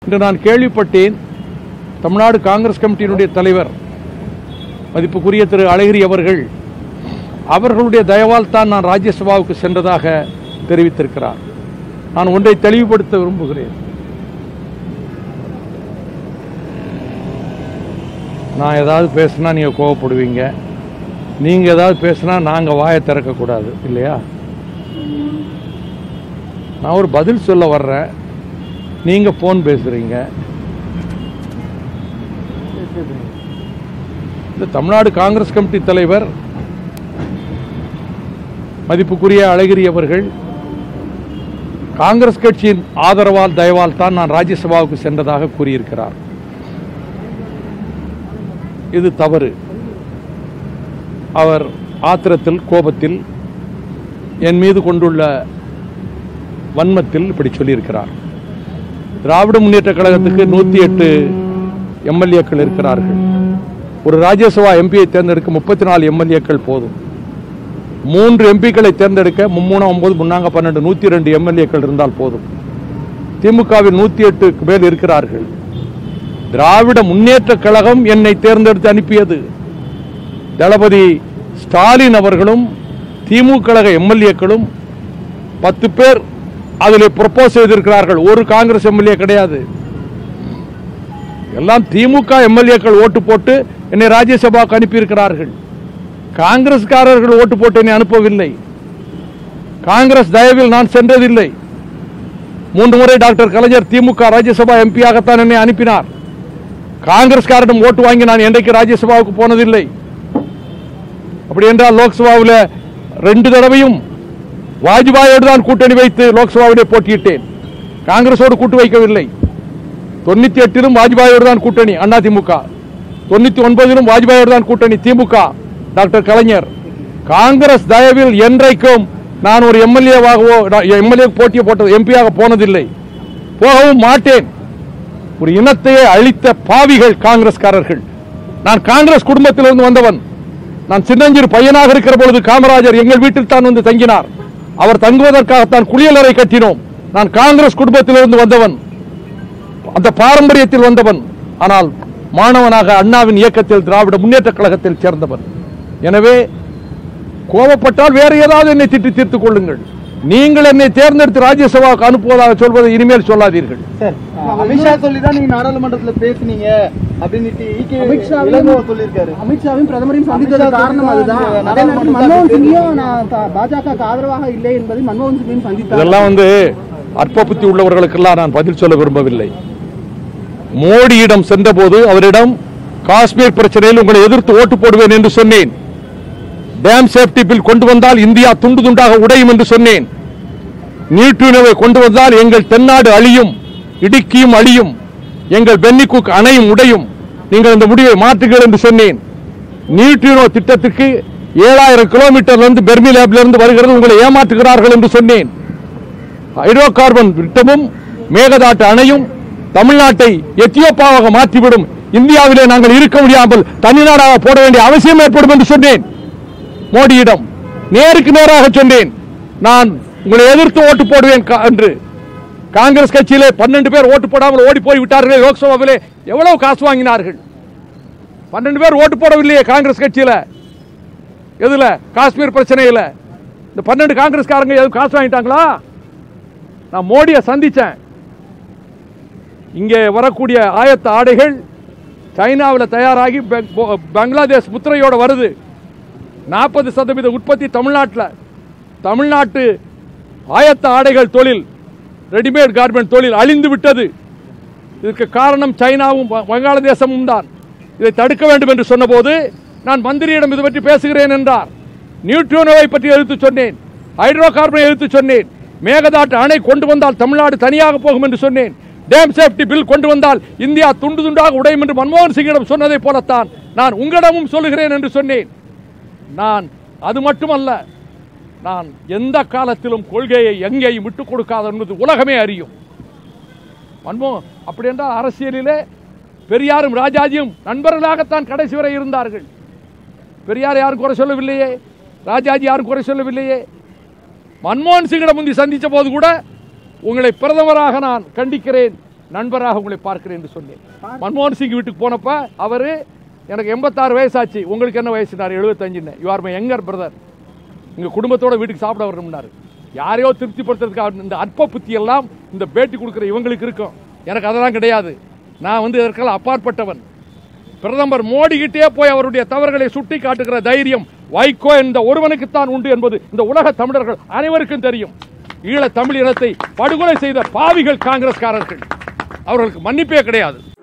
இன்று நான் கேள்விப்பட்டேன் தமிழ்நாடு காங்கிரஸ் கமிட்டியினுடைய தலைவர் மதிப்புக்குரிய திரு அழகிரி அவர்கள் அவர்களுடைய தயவால் தான் நான் ராஜ்யசபாவுக்கு சென்றதாக தெரிவித்திருக்கிறார் நான் ஒன்றை தெளிவுபடுத்த விரும்புகிறேன் நான் ஏதாவது பேசினா நீங்கள் கோவப்படுவீங்க நீங்கள் ஏதாவது பேசினா நாங்கள் வாயை திறக்கக்கூடாது இல்லையா நான் ஒரு பதில் சொல்ல வர்றேன் நீங்கள் ஃபோன் பேசுகிறீங்க இந்த தமிழ்நாடு காங்கிரஸ் கமிட்டி தலைவர் மதிப்புக்குரிய அழகிரி அவர்கள் காங்கிரஸ் கட்சியின் ஆதரவால் தயவால் தான் நான் ராஜ்யசபாவுக்கு சென்றதாக கூறியிருக்கிறார் இது தவறு அவர் ஆத்திரத்தில் கோபத்தில் என் மீது கொண்டுள்ள வன்மத்தில் இப்படி சொல்லியிருக்கிறார் திராவிட முன்னேற்ற கழகத்துக்கு நூற்றி எட்டு எம்எல்ஏக்கள் இருக்கிறார்கள் ஒரு ராஜ்யசபா எம்பியை தேர்ந்தெடுக்க முப்பத்தி நாலு எம்எல்ஏக்கள் போதும் மூன்று எம்பிக்களை தேர்ந்தெடுக்க மும்மூணு ஒன்பது முன்னாங்க பன்னெண்டு நூற்றி ரெண்டு எம்எல்ஏக்கள் இருந்தால் போதும் திமுகவில் நூற்றி எட்டுக்கு மேல் இருக்கிறார்கள் திராவிட முன்னேற்ற கழகம் என்னை தேர்ந்தெடுத்து அனுப்பியது தளபதி ஸ்டாலின் அவர்களும் திமுக கழக எம்எல்ஏக்களும் பத்து பேர் அதில் ப்ரொப்போஸ் செய்திருக்கிறார்கள் ஒரு காங்கிரஸ் எம்எல்ஏ கிடையாது எல்லாம் திமுக எம்எல்ஏக்கள் ஓட்டு போட்டு என்னை ராஜ்யசபாவுக்கு அனுப்பியிருக்கிறார்கள் காங்கிரஸ்காரர்கள் ஓட்டு போட்டு என்னை அனுப்பவில்லை காங்கிரஸ் தயவில் நான் சென்றதில்லை மூன்று முறை டாக்டர் கலைஞர் திமுக ராஜ்யசபா எம்பியாகத்தான் என்னை அனுப்பினார் காங்கிரஸ்காரிடம் ஓட்டு வாங்கி நான் என்றைக்கு ராஜ்யசபாவுக்கு போனதில்லை அப்படி என்றால் லோக்சபாவில் ரெண்டு தடவையும் வாஜ்பாயோடு தான் கூட்டணி வைத்து லோக்சபாவிலே போட்டியிட்டேன் காங்கிரஸோடு கூட்டு வைக்கவில்லை தொண்ணூத்தி எட்டிலும் வாஜ்பாயோடு தான் கூட்டணி அண்ணா திமுக தொண்ணூத்தி ஒன்பதிலும் வாஜ்பாயோடு தான் கூட்டணி திமுக டாக்டர் கலைஞர் காங்கிரஸ் தயவில் என்றைக்கும் நான் ஒரு எம்எல்ஏவாகவோ எம்எல்ஏ போட்டியை போட்டது எம்பியாக போனதில்லை போகவும் மாட்டேன் ஒரு இனத்தையே அழித்த பாவிகள் காங்கிரஸ்காரர்கள் நான் காங்கிரஸ் குடும்பத்திலிருந்து வந்தவன் நான் சின்னஞ்சிறு பையனாக இருக்கிற பொழுது காமராஜர் எங்கள் வீட்டில் தான் வந்து தங்கினார் அவர் தங்குவதற்காகத்தான் குளியலறை கட்டினோம் நான் காங்கிரஸ் குடும்பத்திலிருந்து வந்தவன் அந்த பாரம்பரியத்தில் வந்தவன் ஆனால் மாணவனாக அண்ணாவின் இயக்கத்தில் திராவிட முன்னேற்ற கழகத்தில் சேர்ந்தவன் எனவே கோபப்பட்டால் வேற ஏதாவது என்னை திட்டி தீர்த்துக் கொள்ளுங்கள் நீங்கள் என்னை தேர்ந்தெடுத்து ராஜ்யசபாவுக்கு அனுப்புவதாக சொல்வதை இனிமேல் சொல்லாதீர்கள் சார் அமித்ஷா சொல்லி தான் நீங்க நாடாளுமன்றத்துல பேசுனீங்க அப்படின்னுட்டு ஈகே அமித்ஷாவையும் இளங்கோ சொல்லியிருக்காரு அமித்ஷாவையும் பிரதமரையும் சந்தித்தது அமித்ஷா காரணம் அதுதான் வந்து அதே நேரத்தில் நாடாளுமன்றத்தில் மன்மோகன் பேசி- சிங்கையும் நான் த- பாஜகவுக்கு ஆதரவாக இல்லை என்பதை மன்மோகன் சிங்கையும் சந்தித்தார் இதெல்லாம் வந்து அற்ப புத்தி உள்ளவர்களுக்கெல்லாம் நான் பதில் சொல்ல விரும்பவில்லை மோடியிடம் சென்றபோது அவரிடம் காஷ்மீர் பிரச்சனையில் உங்களை எதிர்த்து ஓட்டு போடுவேன் என்று சொன்னேன் டேம் சேஃப்டி பில் கொண்டு வந்தால் இந்தியா துண்டு துண்டாக உடையும் என்று சொன்னேன் நீட்டுணவை கொண்டு வந்தால் எங்கள் தென்னாடு அழியும் இடுக்கியும் அழியும் எங்கள் பென்னிக்குக் அணையும் உடையும் நீங்கள் இந்த முடிவை மாற்றுங்கள் என்று சொன்னேன் நீட்டுணவு திட்டத்துக்கு ஏழாயிரம் கிலோமீட்டர்ல இருந்து பெர்மி லேப்ல இருந்து வருகிறது உங்களை ஏமாற்றுகிறார்கள் என்று சொன்னேன் ஹைட்ரோ கார்பன் திட்டமும் மேகதாட்டு அணையும் தமிழ்நாட்டை எத்தியோப்பாவாக மாற்றிவிடும் இந்தியாவிலே நாங்கள் இருக்க முடியாமல் தனிநாடாக போட வேண்டிய அவசியம் ஏற்படும் என்று சொன்னேன் மோடியிடம் நேருக்கு நேராக சொன்னேன் நான் உங்களை எதிர்த்து ஓட்டு போடுவேன் கா- என்று காங்கிரஸ் கட்சியிலே பன்னெண்டு பேர் ஓட்டு போடாமல் ஓடி போய் விட்டார்கள் லோக்சபாவிலே எவ்வளவு காசு வாங்கினார்கள் பன்னெண்டு பேர் ஓட்டு போடவில்லையே காங்கிரஸ் கட்சியில எதுல காஷ்மீர் பிரச்சனையில இந்த பன்னெண்டு காங்கிரஸ்காரங்க எதுவும் காசு வாங்கிட்டாங்களா நான் மோடியை சந்திச்சேன் இங்கே வரக்கூடிய ஆயத்த ஆடைகள் சைனாவில் தயாராகி பெ- போ- பங்களாதேஷ் முத்திரையோட வருது நாற்பது சதவீத உற்பத்தி தமிழ்நாட்டில் தமிழ்நாட்டு ஆயத்த ஆடைகள் தொழில் ரெடிமேட் கார்மெண்ட் தொழில் அழிந்து விட்டது இதற்கு காரணம் சைனாவும் வ- வங்காளதேசமும் தான் இதை தடுக்க வேண்டும் என்று சொன்னபோது நான் மந்திரியிடம் இது பற்றி பேசுகிறேன் என்றார் நியூட்ரினோவை பற்றி எடுத்து சொன்னேன் ஹைட்ரோ கார்பனை எடுத்து சொன்னேன் மேகதாட்டு அணை கொண்டு வந்தால் தமிழ்நாடு தனியாக போகும் என்று சொன்னேன் டேம் சேஃப்டி பில் கொண்டு வந்தால் இந்தியா துண்டு துண்டாக உடையும் என்று மன்மோகன் சிங்கிடம் சொன்னதை போலத்தான் நான் உங்களிடமும் சொல்லுகிறேன் என்று சொன்னேன் நான் அது மட்டுமல்ல நான் எந்த காலத்திலும் கொள்கையை எங்கேயும் விட்டுக் கொடுக்காத என்பது உலகமே அறியும் மன்மோகன் அப்படி என்றால் அரசியலிலே பெரியாரும் ராஜாஜியும் நண்பர்களாகத்தான் கடைசி வரை இருந்தார்கள் பெரியார் யாரும் குறை சொல்லவில்லையே ராஜாஜி யாரும் குறை சொல்லவில்லையே மன்மோகன் சிங்கிடம் முந்தி சந்தித்த போது கூட உங்களை பிரதமராக நான் கண்டிக்கிறேன் நண்பராக உங்களை பார்க்கிறேன் என்று சொன்னேன் மன்மோகன் சிங் வீட்டுக்கு போனப்ப அவரு எனக்கு எண்பத்தாறு வயசாச்சு உங்களுக்கு என்ன வயசுனாரு எழுபத்தஞ்சுன்னு you are my younger brother எங்க குடும்பத்தோட வீட்டுக்கு சாப்பிட வரணும்னாரு யாரையோ திருப்திப்படுத்துறதுக்கு இந்த அற்ப புத்தி எல்லாம் இந்த பேட்டி கொடுக்குற இவங்களுக்கு இருக்கும் எனக்கு அதெல்லாம் கிடையாது நான் வந்து இதற்கெல்லாம் அப்பாற்பட்டவன் பிரதமர் மோடி கிட்டே போய் அவருடைய தவறுகளை சுட்டி காட்டுகிற தைரியம் வைகோ இந்த ஒருவனுக்குத்தான் உண்டு என்பது இந்த உலக தமிழர்கள் அனைவருக்கும் தெரியும் ஈழ தமிழ் இனத்தை படுகொலை செய்த பாவிகள் காங்கிரஸ்காரர்கள் அவர்களுக்கு மன்னிப்பே கிடையாது